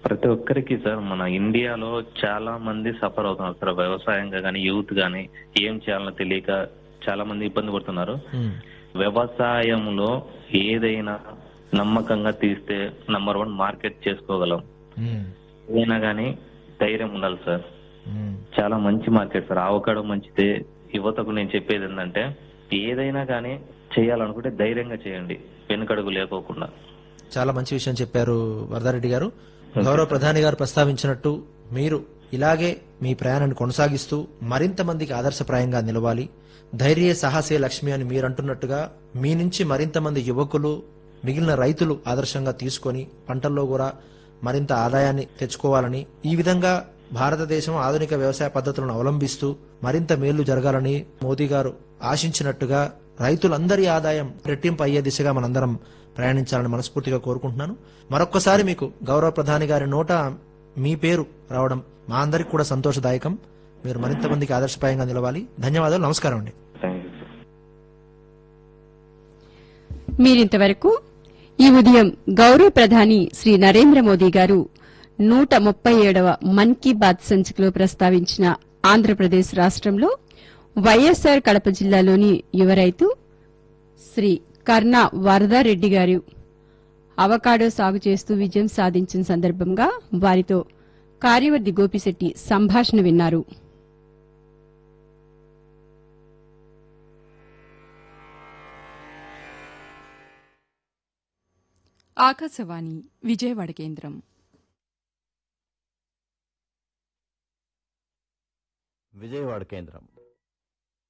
ప్రతి ఒక్కరికి సార్ మన ఇండియాలో చాలా మంది సఫర్ అవుతున్నారు సార్ వ్యవసాయంగా కానీ యూత్ కానీ ఏం చేయాలో తెలియక చాలా మంది ఇబ్బంది పడుతున్నారు ఉమ్, వ్యవసాయంలో ఏదైనా నమ్మకంగా తీస్తే నంబర్ వన్ మార్కెట్ చేసుకోగలం ఉమ్, ఏదైనా కానీ ధైర్యం ఉండాలి సార్ ఉమ్, చాలా మంచి మార్కెట్ సార్ ఆవకాడో మంచిదే యువతకు నేను చెప్పేది ఏంటంటే ఏదైనా కానీ చేయాలనుకుంటే ధైర్యంగా చేయండి వెనుకడుగు లేకోకుండా చాలా మంచి విషయం చెప్పారు వరదారెడ్డి గారు గౌరవ ప్రధాని గారు ప్రస్తావించినట్టు మీరు ఇలాగే మీ ప్రయాణాన్ని కొనసాగిస్తూ మరింత మందికి ఆదర్శప్రాయంగా నిలవాలి ధైర్య సాహసే లక్ష్మి అని మీరు అంటున్నట్టుగా మీ నుంచి మరింత మంది యువకులు మిగిలిన రైతులు ఆదర్శంగా తీసుకొని పంటల్లో కూడా మరింత ఆదాయాన్ని తెచ్చుకోవాలని ఈ విధంగా భారతదేశం ఆధునిక వ్యవసాయ పద్ధతులను అవలంబిస్తూ మరింత మేళ్లు జరగాలని మోదీ గారు ఆశించినట్టుగా రైతులందరి ఆదాయం రెట్టింపు అయ్యే దిశగా మనందరం ప్రయాణించాలని మనస్ఫూర్తిగా కోరుకుంటున్నాను మరొక్కసారి మీకు గౌరవ ప్రధాని గారి నోట మీ పేరు రావడం మా అందరికి కూడా సంతోషదాయకం మీరు మరింత మందికి ఆదర్శప్రాయంగా నిలవాలి ధన్యవాదాలు నమస్కారం అండి థ్యాంక్ యూ సార్ మీరింతవరకు ఈ ఉదయం గౌరవ ప్రధాని శ్రీ నరేంద్ర మోదీ గారు నూట ముప్పై ఏడవ మన్ కీ బాత్ సంచికలో ప్రస్తావించిన ఆంధ్రప్రదేశ్ రాష్ట్రంలో వైఎస్సార్ కడప జిల్లాలోని యువ రైతు శ్రీ కర్ణ వరదారెడ్డి గారు అవకాడో సాగు చేస్తూ విజయం సాధించిన సందర్భంగా వారితో కార్యవర్ది గోపిశెట్టి సంభాషణ విన్నారు ఆకాశవాణి విజయవాడ కేంద్రం విజయవాడ కేంద్రం